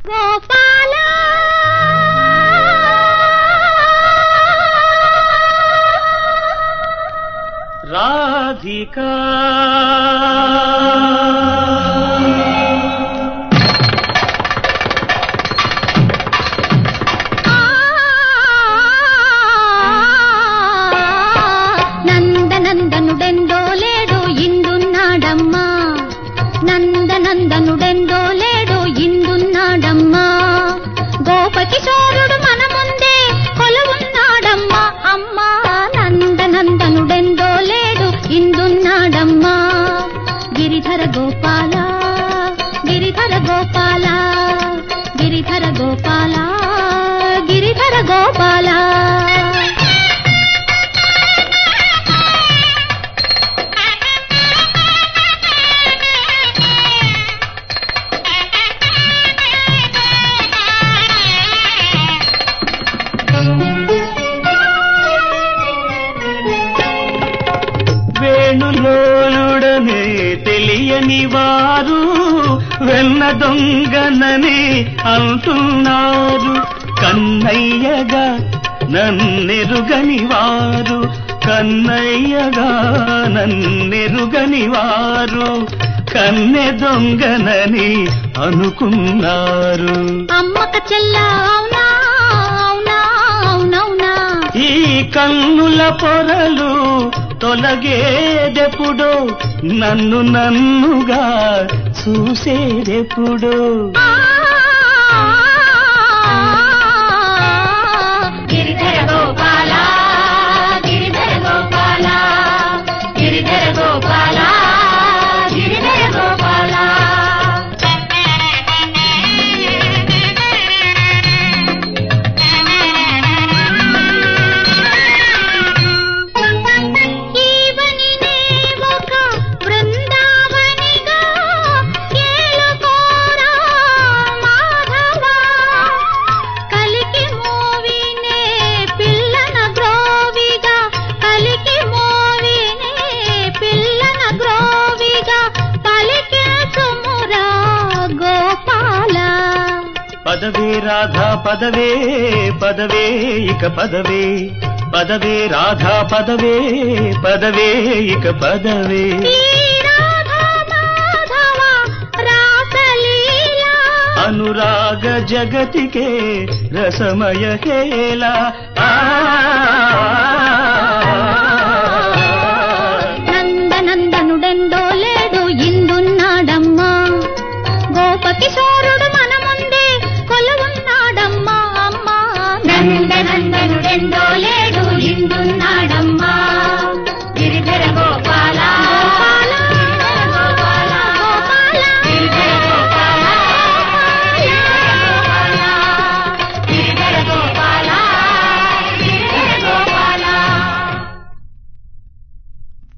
గోపాల రాధికా నందనందనుడెందో లేడు ఇందున్నాడమ్మా నందనందనుడెందో లేడు ఇందున్నాడమ్మా గోపకిశోరుడు మన ముందే కొలువున్నాడమ్మా అమ్మా నందనందనుడెందో లేడు ఇందున్నాడమ్మా గిరిధర గోపాల గిరిధర గోపాల గిరిధర గోపాల గిరిధర గోపాల వేణులోలుడనే తెలియని వారు వెన్న దొంగనని అంటున్నారు కన్నయ్యగా నన్నెరుగని వారు కన్నయ్యగా నన్నెరుగని వారు కన్నె దొంగనని అనుకున్నారు అమ్మక చెల్ల అవునా అవునా అవునవునా ఈ కన్నుల పొరలు తొలగేదెప్పుడు నన్ను నన్నుగా చూసేదెప్పుడు ఆ, గిరిధర గోపాల గిరిధర గోపాల గిరిధర గోపాల గిరిధర గోపాల ఈవనినే ఒక బృందావనిగా ఏలుకోరా మాధవా కలికి మోవినే పిల్లన గ్రోవిగా కలికి మోవినే పిల్లన గ్రోవిగా పలికించుమురా గోపాల పదవే రాధా పదవే పదవే ఇక పదవే పదవే రాధా పదవే పదవే ఇక పదవే ఈ రాధా మాధవ రాసలీలా అనురాగ జగతికే రసమయ హేళ ఆ